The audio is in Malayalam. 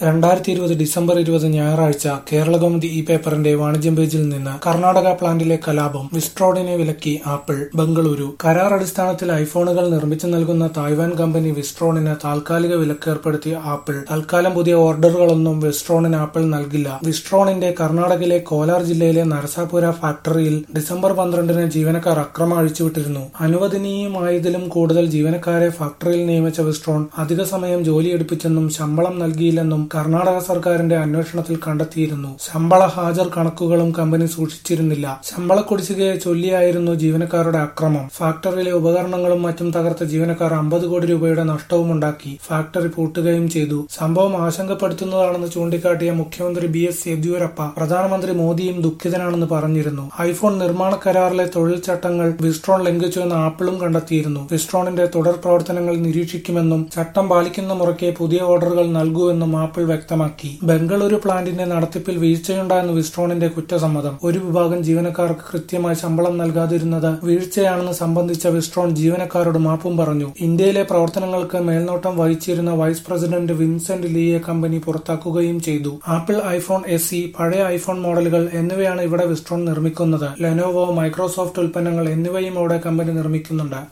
രണ്ടായിരത്തി ഇരുപത് ഡിസംബർ ഇരുപത് ഞായറാഴ്ച കേരളകൗമുദി ഇ പേപ്പറിന്റെ വാണിജ്യം പേജിൽ നിന്ന് കർണാടക പ്ലാന്റിലെ കലാപം വിസ്ട്രോഡിനെ വിലക്കി ആപ്പിൾ ബംഗളൂരു കരാർ അടിസ്ഥാനത്തിൽ ഐഫോണുകൾ നിർമ്മിച്ചു നൽകുന്ന തായ്വാൻ കമ്പനി വിസ്ട്രോണിന് താൽക്കാലിക വിലക്ക് ഏർപ്പെടുത്തിയ ആപ്പിൾ തൽക്കാലം പുതിയ ഓർഡറുകളൊന്നും വിസ്ട്രോണിന് ആപ്പിൾ നൽകില്ല വിസ്ട്രോണിന്റെ കർണാടകയിലെ കോലാർ ജില്ലയിലെ നരസാപുര ഫാക്ടറിയിൽ ഡിസംബർ പന്ത്രണ്ടിന് ജീവനക്കാർ അക്രമം അഴിച്ചുവിട്ടിരുന്നു അനുവദനീയമായതിലും കൂടുതൽ ജീവനക്കാരെ ഫാക്ടറിയിൽ നിയമിച്ച വിസ്ട്രോൺ അധിക സമയം ജോലിയെടുപ്പിച്ചെന്നും ശമ്പളം നൽകിയില്ലെന്നും കർണാടക സർക്കാരിന്റെ അന്വേഷണത്തിൽ കണ്ടെത്തിയിരുന്നു ശമ്പള ഹാജർ കണക്കുകളും കമ്പനി സൂക്ഷിച്ചിരുന്നില്ല ശമ്പള കുടിശ്ശികയെ ചൊല്ലിയായിരുന്നു ജീവനക്കാരുടെ അക്രമം ഫാക്ടറിയിലെ ഉപകരണങ്ങളും മറ്റും തകർത്ത ജീവനക്കാർ അമ്പത് കോടി രൂപയുടെ നഷ്ടവുമുണ്ടാക്കി ഫാക്ടറി പൂട്ടുകയും ചെയ്തു സംഭവം ആശങ്കപ്പെടുത്തുന്നതാണെന്ന് ചൂണ്ടിക്കാട്ടിയ മുഖ്യമന്ത്രി ബി എസ് യെദ്യൂരപ്പ പ്രധാനമന്ത്രി മോദിയും ദുഃഖിതനാണെന്ന് പറഞ്ഞിരുന്നു ഐഫോൺ നിർമ്മാണ കരാറിലെ തൊഴിൽ ചട്ടങ്ങൾ വിസ്ട്രോൺ ലംഘിച്ചുവെന്ന് ആപ്പിളും കണ്ടെത്തിയിരുന്നു വിസ്ട്രോണിന്റെ തുടർ പ്രവർത്തനങ്ങൾ നിരീക്ഷിക്കുമെന്നും ചട്ടം പാലിക്കുന്ന മുറയ്ക്ക് പുതിയ ഓർഡറുകൾ നൽകൂവെന്നും ആപ്പിൾ വ്യക്തമാക്കി ബംഗളൂരു പ്ലാന്റിന്റെ നടത്തിപ്പിൽ വീഴ്ചയുണ്ടായെന്ന് വിസ്ട്രോണിന്റെ കുറ്റസമ്മതം ഒരു വിഭാഗം ജീവനക്കാർക്ക് കൃത്യമായി ശമ്പളം നൽകാതിരുന്നത് വീഴ്ചയാണെന്ന് സംബന്ധിച്ച വിസ്ട്രോൺ ജീവനക്കാരോട് മാപ്പും പറഞ്ഞു ഇന്ത്യയിലെ പ്രവർത്തനങ്ങൾക്ക് മേൽനോട്ടം വഹിച്ചിരുന്ന വൈസ് പ്രസിഡന്റ് വിൻസെന്റ് ലീയെ കമ്പനി പുറത്താക്കുകയും ചെയ്തു ആപ്പിൾ ഐഫോൺ എസ് പഴയ ഐഫോൺ മോഡലുകൾ എന്നിവയാണ് ഇവിടെ വിസ്ട്രോൺ നിർമ്മിക്കുന്നത് ലെനോവോ മൈക്രോസോഫ്റ്റ് ഉൽപ്പന്നങ്ങൾ എന്നിവയും ഇവിടെ കമ്പനി നിർമ്മിക്കുന്നുണ്ട്